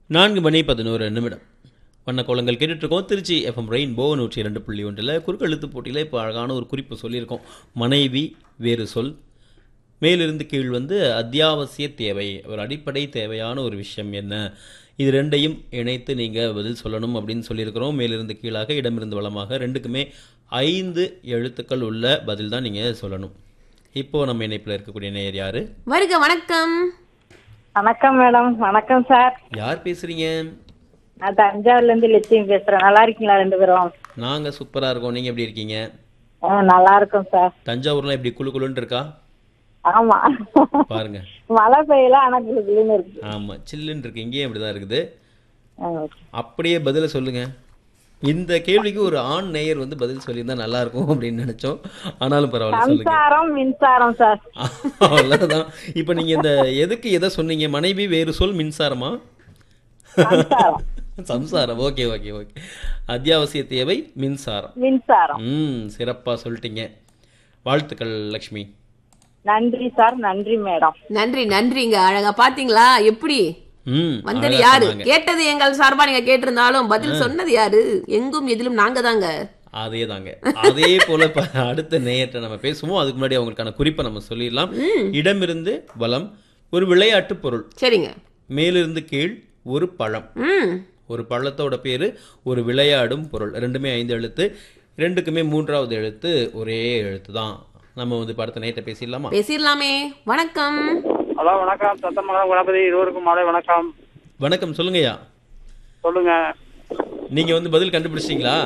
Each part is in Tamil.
நான்கு மணி பதினோரு நிமிடம் வண்ண கோலங்கள் கேட்டுட்ருக்கோம் திருச்சி எஃப்எம் ரெயின்போ நூற்றி இரண்டு புள்ளி ஒன்றில் குறுக்கெழுத்து போட்டியில் இப்போ அழகான ஒரு குறிப்பு சொல்லியிருக்கோம் மனைவி வேறு சொல் மேலிருந்து கீழ் வந்து அத்தியாவசிய தேவை ஒரு அடிப்படை தேவையான ஒரு விஷயம் என்ன இது ரெண்டையும் இணைத்து நீங்கள் பதில் சொல்லணும் அப்படின்னு சொல்லியிருக்கிறோம் மேலிருந்து கீழாக இடமிருந்து வளமாக ரெண்டுக்குமே ஐந்து எழுத்துக்கள் உள்ள பதில் தான் நீங்கள் சொல்லணும் இப்போது நம்ம இணைப்பில் இருக்கக்கூடிய நேயர் யார் வருக வணக்கம் வணக்கம் மேடம் வணக்கம் சார் யார் பேசுகிறீங்க நான் தஞ்சாவூர்ல இருந்து லட்சுமி பேசுறேன் நல்லா இருக்கீங்களா ரெண்டு பேரும் நாங்கள் சூப்பராக இருக்கோம் நீங்கள் எப்படி இருக்கீங்க ஆ, நல்லா இருக்கும் சார் தஞ்சாவூர்லாம் எப்படி குளு குளுன்னு இருக்கா ஆமா பாருங்க மழை பெய்யல ஆனா குளுகுளுன்னு இருக்கு ஆமாம் சில்லுன்னு இருக்கு இங்கேயும் அப்படி தான் இருக்குது ஆ, அப்படியே பதிலை சொல்லுங்க இந்த கேள்விக்கு ஒரு ஆண் நேயர் வந்து பதில் சொல்லியிருந்தா நல்லா இருக்கும் அப்படின்னு நினைச்சோம் ஆனாலும் பரவாயில்ல சொல்லுங்க மின்சாரம் மின்சாரம் சார் அவ்வளவுதான் இப்போ நீங்க இந்த எதுக்கு எதை சொன்னீங்க மனைவி வேறு சொல் மின்சாரமா மின்சாரம் சம்சாரம் ஓகே ஓகே ஓகே அத்தியாவசிய தேவை மின்சாரம் மின்சாரம் ம் சிறப்பா சொல்லிட்டீங்க வாழ்த்துக்கள் லக்ஷ்மி நன்றி சார் நன்றி மேடம் நன்றி நன்றிங்க அழகா பாத்தீங்களா எப்படி ம் வந்தது அழகா யாரு சொன்னாங்க. கேட்டது எங்கள் சார்பா நீங்க கேட்டிருந்தாலும் பதில் சொன்னது யாரு எங்கும் எதிலும் நாங்க தாங்க அதே தாங்க அதே போல இப்ப அடுத்த நேயர்கிட்ட நம்ம பேசுவோம் அதுக்கு முன்னாடி அவங்களுக்கான குறிப்பை நம்ம சொல்லிடலாம் இடமிருந்து வலம் ஒரு விளையாட்டு பொருள் சரிங்க மேலிருந்து கீழ் ஒரு பழம் ம் ஒரு பழத்தோட பேரு ஒரு விளையாடும் பொருள் ரெண்டுமே ஐந்து எழுத்து ரெண்டுக்குமே மூன்றாவது எழுத்து ஒரே எழுத்து தான் நம்ம வந்து இப்ப அடுத்த நேயர்கிட்ட பேசிடலாமா பேசிடலாமே வணக்கம் ஹலோ வணக்கம் சத்தமங்கலம் கணபதி இருவருக்கும் மாலை வணக்கம் வணக்கம் சொல்லுங்கய்யா சொல்லுங்க நீங்க வந்து பதில் கண்டுபிடிச்சிட்டீங்களா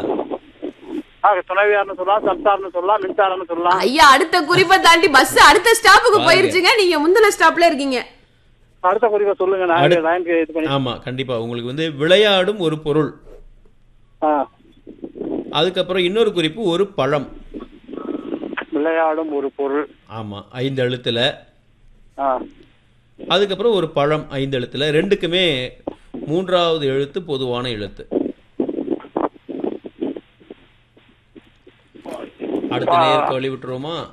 ஆ, துணைவியார்னு சொல்லலாம் சம்சார்னு சொல்லலாம் மின்சாரம்னு சொல்லலாம் ஐயா அடுத்த குறிப்பை தாண்டி பஸ் அடுத்த ஸ்டாப்புக்கு போயிருச்சுங்க நீங்க முந்தின ஸ்டாப்ல இருக்கீங்க அடுத்த குறிப்பை சொல்லுங்க நான் அடுத்த- லைனுக்கு இது பண்ணி ஆமா கண்டிப்பா உங்களுக்கு வந்து விளையாடும் ஒரு பொருள் ஆ, அதுக்கப்புறம் இன்னொரு குறிப்பு ஒரு பழம் விளையாடும் ஒரு பொருள் ஆமா ஐந்து எழுத்துல ஆ, அதுக்கப்புறம் ஒரு பழம் ஐந்து எழுத்துல ரெண்டுக்குமே மூன்றாவது எழுத்து பொதுவான எழுத்து அடுத்த நேருக்கு வழி விட்டுருவோமா